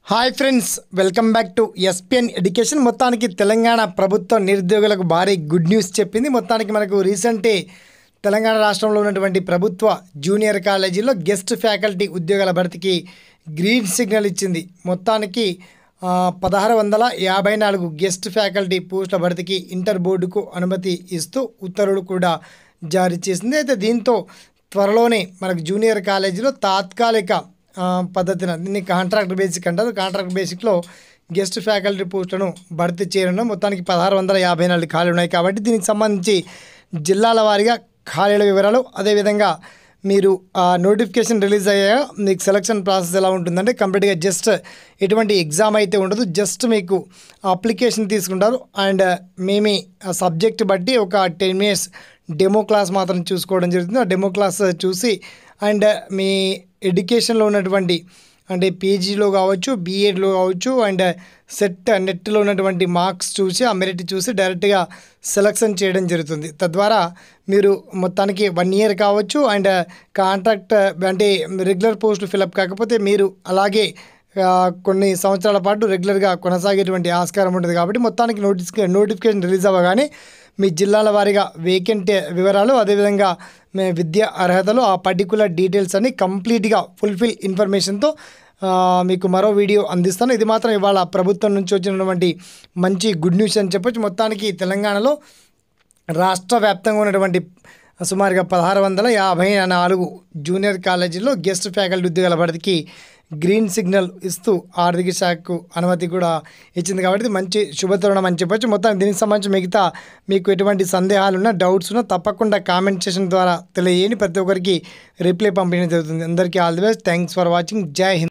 hi friends welcome back to SPN education మొత్తానికి తెలంగాణ ప్రభుత్వం నిరుద్యోగులకు భారీ గుడ్ న్యూస్ చెప్పింది మొత్తానికి మనకు రీసెంటే తెలంగాణ రాష్ట్రంలో ఉన్నటువంటి ప్రభుత్వ జూనియర్ కాలేజీలో గెస్ట్ ఫ్యాకల్టీ ఉద్యోగాల భర్తీకి గ్రీన్ సిగ్నల్ ఇచ్చింది మొత్తానికి ఆ, పదహారు వందల యాభై నాలుగు గెస్ట్ ఫ్యాకల్టీ పోస్టుల భర్తీకి ఇంటర్ బోర్డుకు అనుమతి ఇస్తూ ఉత్తర్వులు కూడా జారీ చేసింది అయితే దీంతో త్వరలోనే మనకు జూనియర్ కాలేజీలో తాత్కాలిక ఆ, పద్ధతిన దీన్ని కాంట్రాక్ట్ బేసిక్ అంటారు కాంట్రాక్ట్ బేసిక్లో గెస్ట్ ఫ్యాకల్టీ పోస్టులను భర్తీ చేయడం మొత్తానికి పదహారు వందల యాభై నాలుగు ఖాళీలు ఉన్నాయి కాబట్టి దీనికి సంబంధించి జిల్లాల వారీగా ఖాళీల వివరాలు అదేవిధంగా మీరు ఆ నోటిఫికేషన్ రిలీజ్ అయ్యాక మీకు సెలక్షన్ ప్రాసెస్ ఎలా ఉంటుందంటే కంప్లీట్గా జస్ట్ ఎటువంటి ఎగ్జామ్ అయితే ఉండదు జస్ట్ మీకు అప్లికేషన్ తీసుకుంటారు అండ్ మేమే ఆ సబ్జెక్ట్ బట్టి ఒక టెన్ మినిట్స్ డెమో క్లాస్ మాత్రం చూసుకోవడం జరుగుతుంది ఆ డెమో క్లాస్ చూసి అండ్ మీ ఎడ్యుకేషన్లో ఉన్నటువంటి అంటే పీజీలో కావచ్చు బీఎడ్లో కావచ్చు అండ్ సెట్ నెట్లో ఉన్నటువంటి మార్క్స్ చూసి ఆ మెరిట్ చూసి డైరెక్ట్గా సెలక్షన్ చేయడం జరుగుతుంది తద్వారా మీరు మొత్తానికి వన్ ఇయర్ కావచ్చు అండ్ కాంట్రాక్ట్ అంటే రెగ్యులర్ పోస్టులు ఫిలప్ కాకపోతే మీరు అలాగే ఆ, కొన్ని సంవత్సరాల పాటు రెగ్యులర్గా కొనసాగేటువంటి ఆస్కారం ఉంటుంది కాబట్టి మొత్తానికి నోటిస్ నోటిఫికేషన్ రిలీజ్ అవ్వగానే మీ జిల్లాల వారీగా వేకెంట్ వివరాలు అదేవిధంగా మీ విద్యా అర్హతలు ఆ పర్టికులర్ డీటెయిల్స్ అన్ని కంప్లీట్గా ఫుల్ఫిల్ ఇన్ఫర్మేషన్తో ఆ, మీకు మరో వీడియో అందిస్తాను ఇది మాత్రం ఇవాళ ప్రభుత్వం నుంచి వచ్చినటువంటి మంచి గుడ్ న్యూస్ అని చెప్పొచ్చు మొత్తానికి తెలంగాణలో రాష్ట్ర వ్యాప్తంగా ఉన్నటువంటి సుమారుగా పదహారు వందల యాభై నాలుగు జూనియర్ కాలేజీల్లో గెస్ట్ ఫ్యాకల్టీ ఉద్యోగాల భర్తీకి గ్రీన్ సిగ్నల్ ఇస్తూ ఆర్థిక శాఖకు అనుమతి కూడా ఇచ్చింది కాబట్టి ఇది మంచి శుభతరుణం అని చెప్పొచ్చు మొత్తం దీనికి సంబంధించి మిగతా మీకు ఎటువంటి సందేహాలు ఉన్నా డౌట్స్ ఉన్నా తప్పకుండా కామెంట్ సెషన్ ద్వారా తెలియజేయండి ప్రతి ఒక్కరికి రిప్లై పంపించడం జరుగుతుంది అందరికీ all the best thanks for watching Jai Hind